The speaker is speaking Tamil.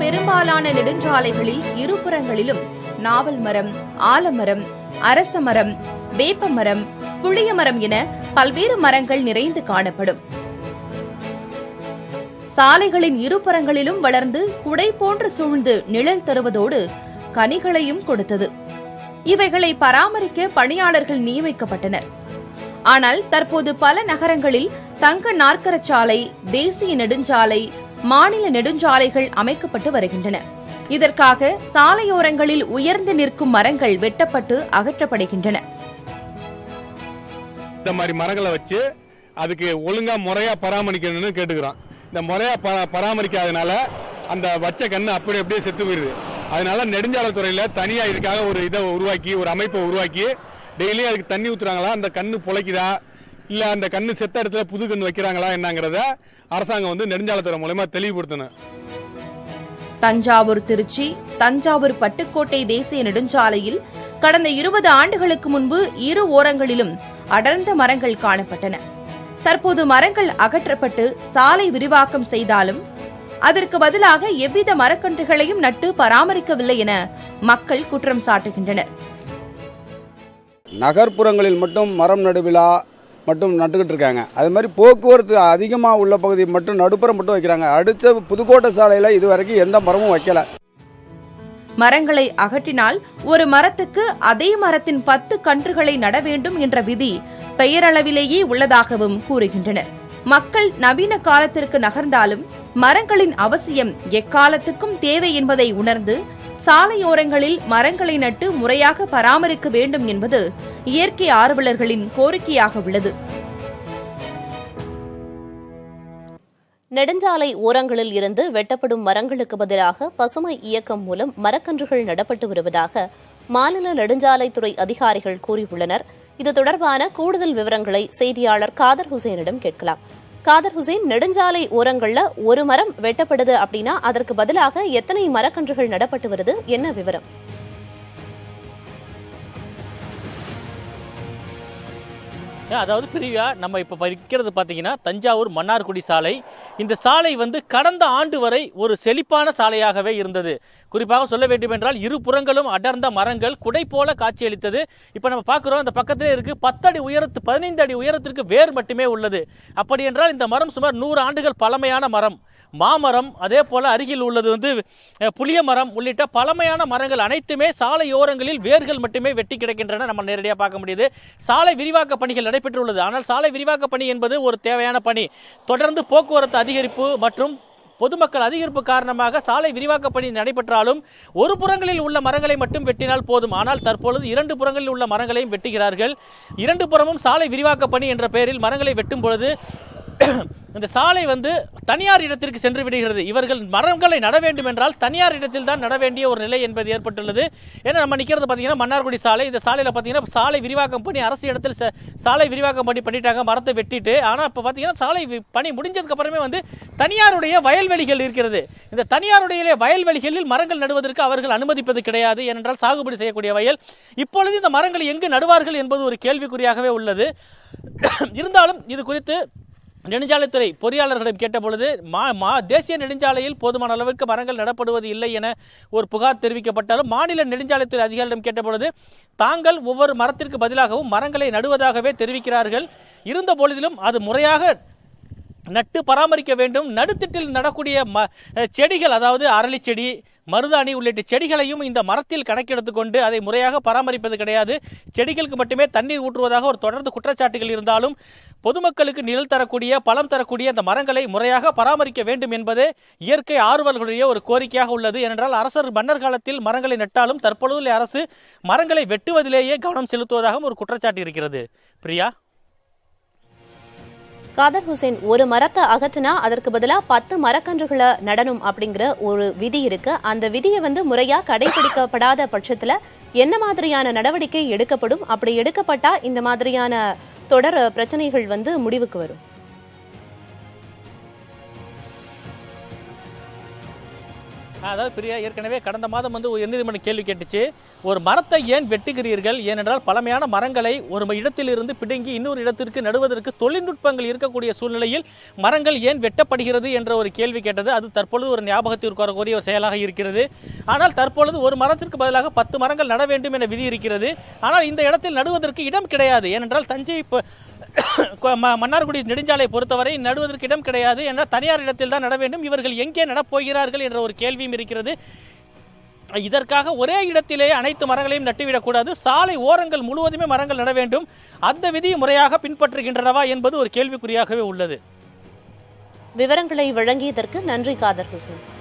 பெரும்பாலான நெடுஞ்சாலைகளில் இருபுறங்களிலும் நாவல் மரம் ஆலமரம் அரச மரம் வேப்ப மரம் புளிய மரம் என பல்வேறு மரங்கள் நிறைந்து காணப்படும் சாலைகளின் இருபுறங்களிலும் வளர்ந்து குடை போன்று சூழ்ந்து நிழல் தருவதோடு கனிகளையும் கொடுத்தது இவைகளை பராமரிக்க பணியாளர்கள் நியமிக்கப்பட்டனர் ஆனால் தற்போது பல நகரங்களில் தங்க நாற்கரச்சாலை தேசிய நெடுஞ்சாலை மாநில நெடுஞ்சாலைகள் அமைக்கப்பட்டு வருகின்றன இதற்காக சாலையோரங்களில் உயர்ந்து நிற்கும் மரங்கள் வெட்டப்பட்டு அகற்றப்படுகின்றன இந்த மாதிரி மரங்களை வச்சு அதுக்கு ஒழுங்கா முறையா பராமரிக்கணும்னு கேட்டுக்கிறோம் இந்த முறையா ப- பராமரிக்காதனால அந்த வச்ச கண்ணு அப்படி அப்படியே செத்து போயிருது அதனால நெடுஞ்சாலைத்துறையில தனியா இதுக்காக ஒரு இதை உருவாக்கி ஒரு அமைப்பை உருவாக்கி டெய்லியும் அதுக்கு தண்ணி ஊத்துறாங்களா அந்த கண்ணு புழைக்குதா இல்ல அந்த கண்ணு செத்த இடத்துல புது கண்ணு வைக்கிறாங்களா என்னங்கிறத அரசாங்கம் வந்து நெடுஞ்சாலைத்துறை மூலமா தெளிவுபடுத்தணும் தஞ்சாவூர் திருச்சி தஞ்சாவூர் பட்டுக்கோட்டை தேசிய நெடுஞ்சாலையில் கடந்த இருபது ஆண்டுகளுக்கு முன்பு இரு ஓரங்களிலும் அடர்ந்த மரங்கள் காணப்பட்டன தற்போது மரங்கள் அகற்றப்பட்டு சாலை விரிவாக்கம் செய்தாலும் அதற்கு பதிலாக எவ்வித மரக்கன்றுகளையும் நட்டு பராமரிக்கவில்லை என மக்கள் குற்றம் சாட்டுகின்றனர் நகர்ப்புறங்களில் மட்டும் மரம் நடு விழா மட்டும் நட்டுக்கிட்டு இருக்காங்க அது மாதிரி போக்குவரத்து அதிகமாக உள்ள பகுதி மட்டும் நடுப்புறம் மட்டும் வைக்கிறாங்க அடுத்த புதுக்கோட்டை சாலையில் இது வரைக்கும் எந்த மரமும் வைக்கல மரங்களை அகற்றினால் ஒரு மரத்துக்கு அதே மரத்தின் பத்து கன்றுகளை நட வேண்டும் என்ற விதி பெயரளவிலேயே உள்ளதாகவும் கூறுகின்றனர் மக்கள் நவீன காலத்திற்கு நகர்ந்தாலும் மரங்களின் அவசியம் எக்காலத்துக்கும் தேவை என்பதை உணர்ந்து சாலையோரங்களில் மரங்களை நட்டு முறையாக பராமரிக்க வேண்டும் என்பது இயற்கை ஆர்வலர்களின் கோரிக்கையாக உள்ளது நெடுஞ்சாலை ஓரங்களில் இருந்து வெட்டப்படும் மரங்களுக்கு பதிலாக பசுமை இயக்கம் மூலம் மரக்கன்றுகள் நடப்பட்டு வருவதாக மாநில நெடுஞ்சாலைத்துறை அதிகாரிகள் கூறியுள்ளனர் இது தொடர்பான கூடுதல் விவரங்களை செய்தியாளர் காதர் ஹுசேனிடம் கேட்கலாம் காதர் ஹுசேன் நெடுஞ்சாலை ஓரங்கள்ல ஒரு மரம் வெட்டப்படுது அப்படின்னா அதற்கு பதிலாக எத்தனை மரக்கன்றுகள் நடப்பட்டு வருது என்ன விவரம் ஏன், அதாவது பிரிவியா நம்ம இப்போ படிக்கிறது பார்த்தீங்கன்னா தஞ்சாவூர் மன்னார்குடி சாலை இந்த சாலை வந்து கடந்த ஆண்டு வரை ஒரு செழிப்பான சாலையாகவே இருந்தது குறிப்பாக சொல்ல வேண்டும் என்றால் இரு புறங்களும் அடர்ந்த மரங்கள் குடை போல காட்சியளித்தது இப்போ நம்ம பார்க்குறோம் இந்த பக்கத்திலே இருக்கு பத்தடி உயரத்து பதினைந்து அடி உயரத்திற்கு வேர் மட்டுமே உள்ளது அப்படி என்றால் இந்த மரம் சுமார் நூறு ஆண்டுகள் பழமையான மரம் மாமரம் அதே போல அருகில் உள்ளது வந்து அஹ், புளிய மரம் உள்ளிட்ட பழமையான மரங்கள் அனைத்துமே சாலையோரங்களில் வேர்கள் மட்டுமே வெட்டி கிடக்கின்றன நம்ம நேரடியாக பார்க்க முடியுது சாலை விரிவாக்க பணிகள் நடைபெற்றுள்ளது ஆனால் சாலை விரிவாக்க பணி என்பது ஒரு தேவையான பணி தொடர்ந்து போக்குவரத்து அதிகரிப்பு மற்றும் பொதுமக்கள் அதிகரிப்பு காரணமாக சாலை விரிவாக்க பணி நடைபெற்றாலும் ஒரு புறங்களில் உள்ள மரங்களை மட்டும் வெட்டினால் போதும் ஆனால் தற்பொழுது இரண்டு புறங்களில் உள்ள மரங்களையும் வெட்டுகிறார்கள் இரண்டு புறமும் சாலை விரிவாக்க பணி என்ற பெயரில் மரங்களை வெட்டும் பொழுது இந்த சாலை வந்து தனியார் இடத்திற்கு சென்று விடுகிறது இவர்கள் மரங்களை நட வேண்டும் என்றால் தனியார் இடத்தில் தான் நட வேண்டிய ஒரு நிலை என்பது ஏற்பட்டுள்ளது ஏன்னா நம்ம நிற்கிறது பார்த்தீங்கன்னா மன்னார்குடி சாலை இந்த சாலையில் பார்த்தீங்கன்னா சாலை விரிவாக்கம் பண்ணி அரசு இடத்தில் ச- சாலை விரிவாக்கம் பண்ணி பண்ணிட்டாங்க மரத்தை வெட்டிட்டு ஆனால் இப்போ பார்த்தீங்கன்னா சாலை வி- பணி முடிஞ்சதுக்கு அப்புறமே வந்து தனியாருடைய வயல்வெளிகள் இருக்கிறது இந்த தனியாருடைய வயல்வெளிகளில் மரங்கள் நடுவதற்கு அவர்கள் அனுமதிப்பது கிடையாது ஏனென்றால் சாகுபடி செய்யக்கூடிய வயல் இப்பொழுது இந்த மரங்களை எங்கு நடுவார்கள் என்பது ஒரு கேள்விக்குறியாகவே உள்ளது இருந்தாலும் இது குறித்து நெடுஞ்சாலைத்துறை பொறியாளர்களிடம் கேட்டபொழுது மா மா தேசிய நெடுஞ்சாலையில் போதுமான அளவிற்கு மரங்கள் நடப்படுவது இல்லை என ஒரு புகார் தெரிவிக்கப்பட்டாலும் மாநில நெடுஞ்சாலைத்துறை அதிகாரிகளிடம் கேட்டபொழுது தாங்கள் ஒவ்வொரு மரத்திற்கு பதிலாகவும் மரங்களை நடுவதாகவே தெரிவிக்கிறார்கள் இருந்த பொழுதிலும் அது முறையாக நட்டு பராமரிக்க வேண்டும் நடுத்திட்டில் நடக்கூடிய ம அஹ் செடிகள் அதாவது அரளி செடி மருதாணி உள்ளிட்ட செடிகளையும் இந்த மரத்தில் கணக்கெடுத்துக் கொண்டு அதை முறையாக பராமரிப்பது கிடையாது செடிகளுக்கு மட்டுமே தண்ணீர் ஊற்றுவதாக ஒரு தொடர்ந்து குற்றச்சாட்டுகள் இருந்தாலும் பொதுமக்களுக்கு நிழல் தரக்கூடிய பழம் தரக்கூடிய அந்த மரங்களை முறையாக பராமரிக்க வேண்டும் என்பதே இயற்கை ஆர்வலர்களுடைய ஒரு கோரிக்கையாக உள்ளது ஏனென்றால் அரசர் மன்னர் காலத்தில் மரங்களை நட்டாலும் தற்பொழுது அரசு மரங்களை வெட்டுவதிலேயே கவனம் செலுத்துவதாகவும் ஒரு குற்றச்சாட்டு இருக்கிறது பிரியா காதர் ஹுசேன் ஒரு மரத்தை அகற்றினா அதற்கு பதிலா பத்து மரக்கன்றுகளை நடணும் அப்படிங்கிற ஒரு விதி இருக்கு அந்த விதியை வந்து முறையா கடைபிடிக்கப்படாத பட்சத்துல என்ன மாதிரியான நடவடிக்கை எடுக்கப்படும் அப்படி எடுக்கப்பட்டா இந்த மாதிரியான தொடர் பிரச்சனைகள் வந்து முடிவுக்கு வரும் அதாவது பிரியா ஏற்கனவே கடந்த மாதம் வந்து ஒரு உயர்நீதிமன்றம் கேள்வி கேட்டுச்சு ஒரு மரத்தை ஏன் வெட்டுகிறீர்கள் ஏனென்றால் பழமையான மரங்களை ஒரு இடத்திலிருந்து பிடுங்கி இன்னொரு இடத்திற்கு நடுவதற்கு தொழில்நுட்பங்கள் இருக்கக்கூடிய சூழ்நிலையில் மரங்கள் ஏன் வெட்டப்படுகிறது என்ற ஒரு கேள்வி கேட்டது அது தற்பொழுது ஒரு ஞாபகத்திற்கு வரக்கூடிய ஒரு செயலாக இருக்கிறது ஆனால் தற்பொழுது ஒரு மரத்திற்கு பதிலாக பத்து மரங்கள் நட வேண்டும் என விதி இருக்கிறது ஆனால் இந்த இடத்தில் நடுவதற்கு இடம் கிடையாது ஏனென்றால் தஞ்சை ப- கொ- ம- மன்னார்குடி நெடுஞ்சாலை பொறுத்தவரை நடுவதற்கு இடம் கிடையாது என்ற தனியார் இடத்தில் தான் நட வேண்டும் இவர்கள் எங்கே நடப்போகிறார்கள் என்ற ஒரு கேள்வியும் இருக்கிறது இதற்காக ஒரே இடத்திலே அனைத்து மரங்களையும் நட்டுவிடக்கூடாது சாலை ஓரங்கள் முழுவதுமே மரங்கள் நட வேண்டும் அந்த விதியை முறையாக பின்பற்றுகின்றனவா என்பது ஒரு கேள்விக்குறியாகவே உள்ளது விவரங்களை வழங்கியதற்கு நன்றி காதர் ஹுசேன்